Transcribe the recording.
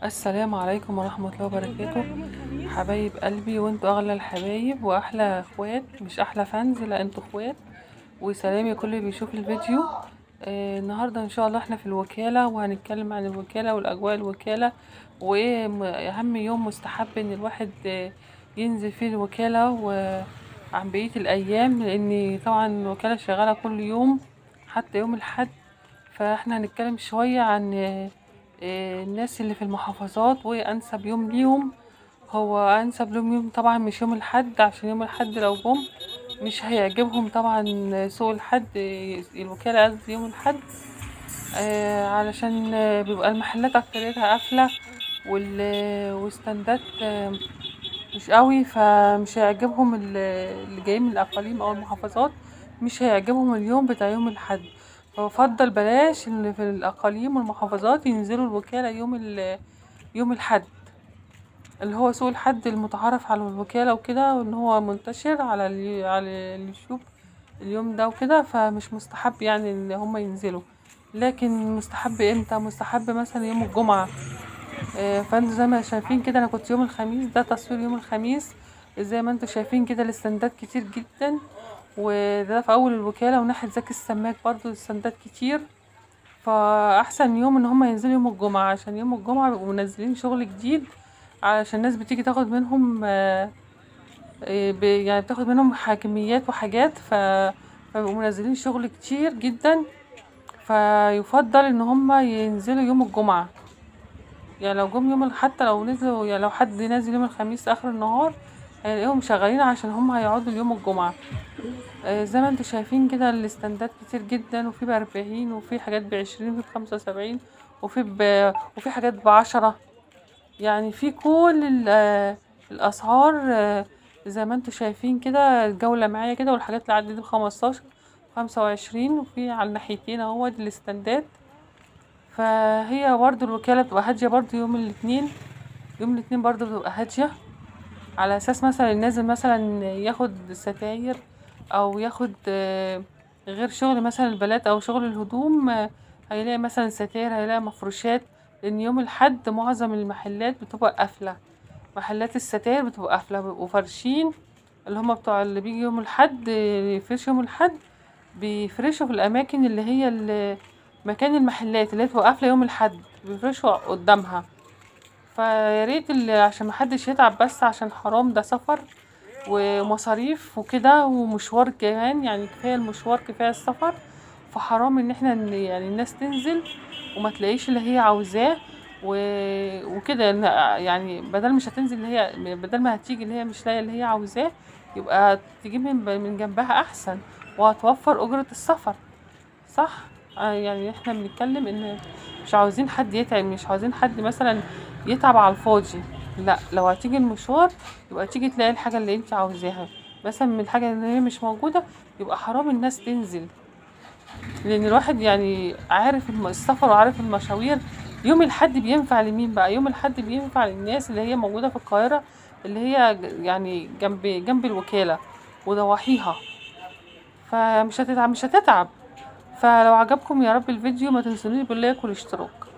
السلام عليكم ورحمة الله وبركاته حبايب قلبي وانتوا اغلى الحبايب واحلى اخوات مش احلى فانز لا انتوا اخوات وسلام يا كل اللي بيشوف الفيديو آه النهاردة ان شاء الله احنا في الوكالة وهنتكلم عن الوكالة والاجواء الوكالة وايه م- اهم يوم مستحب ان الواحد آه ينزل فيه الوكالة وعن بقية الايام لان طبعا الوكالة شغالة كل يوم حتى يوم الحد فاحنا هنتكلم شوية عن آه، آه، الناس اللي في المحافظات وانسب يوم ليهم هو انسب لهم يوم طبعا مش يوم الحد عشان يوم الحد لو جم مش هيعجبهم طبعا سوق الحد آه، الوكالة قصدي يوم الحد آه، علشان آه، بيبقى المحلات اكتريتها قافلة وال- والستاندات آه، مش قوي فمش هيعجبهم ال- اللي جايين من الاقاليم او المحافظات مش هيعجبهم اليوم بتاع يوم الحد فبفضل بلاش اللي في الاقاليم والمحافظات ينزلوا الوكالة يوم ال- يوم الحد اللي هو سوق الحد المتعارف على الوكالة وكده وان هو منتشر على ال على اليوتيوب اليوم ده وكده فمش مستحب يعني ان هم ينزلوا لكن مستحب امتى مستحب مثلا يوم الجمعة آه، فانتوا زي ما شايفين كده انا كنت يوم الخميس ده تصوير يوم الخميس زي ما انتوا شايفين كده الاستندات كتير جدا وده في اول الوكالة وناحية زكي السماك برضو الاستندات كتير فاحسن يوم ان هم ينزلوا يوم الجمعة عشان يوم الجمعة بيبقوا منزلين شغل جديد علشان الناس بتيجي تاخد منهم آه، آه، ب- يعني بتاخد منهم حاكميات وحاجات ف فبيبقوا منزلين شغل كتير جدا فيفضل ان هم ينزلوا يوم الجمعة يعني لو جم يوم ال- حتى لو نزلوا يعني لو حد نازل يوم الخميس اخر النهار هيلاقيهم شغالين عشان هم هيقعدوا اليوم الجمعة آه، زي ما انتوا شايفين كده الاستندات كتير جدا وفي بأربعين وفي حاجات بعشرين وفي بخمسة وسبعين وفي ب... وفي حاجات بعشرة يعني في كل ال- آه، الأسعار آه، زي ما انتوا شايفين كده الجولة معايا كده والحاجات اللي عدت بخمستاشر خمسة وعشرين وفي على الناحيتين اهو دي الاستندات فهي برضو الوكالة بتبقى هادية برضو يوم الاثنين يوم الاثنين برضو بتبقى هادية على اساس مثلا النازل مثلا ياخد ستاير او ياخد آه، غير شغل مثلا البلات او شغل الهدوم آه، هيلاقي مثلا ستاير هيلاقي مفروشات لان يوم الحد معظم المحلات بتبقى قافلة محلات الستاير بتبقى قافلة بيبقوا فارشين اللي هما بتوع اللي بيجي يوم الحد آه، يفرشوا يوم الحد بيفرشوا في الاماكن اللي هي ال- مكان المحلات اللي هي بتبقى قافلة يوم الحد بيفرشوا قدامها فياريت اللي عشان محدش يتعب بس عشان حرام ده سفر ومصاريف وكده ومشوار كمان يعني كفاية المشوار كفاية السفر فحرام ان احنا ن- يعني الناس تنزل وما تلاقيش اللي هي عاوزاه و- وكده إن- يعني بدل مش هتنزل اللي هي بدل ما هتيجي اللي هي مش لاقيه اللي هي عاوزاه يبقى تجيب من من جنبها احسن وهتوفر اجرة السفر صح آه يعني احنا بنتكلم ان مش عاوزين حد يتعب مش عاوزين حد مثلا يتعب على الفاضي لا لو هتيجي المشوار يبقى تيجي تلاقي الحاجة اللي انت عاوزاها مثلا من الحاجة اللي هي مش موجودة يبقى حرام الناس تنزل لان الواحد يعني عارف الم- السفر وعارف المشاوير يوم الحد بينفع لمين بقى يوم الحد بينفع للناس اللي هي موجودة في القاهرة اللي هي ج- يعني جنب جنب الوكالة وضواحيها فمش هتتعب مش هتتعب فلو عجبكم يا رب الفيديو ما تنسونيش باللايك والاشتراك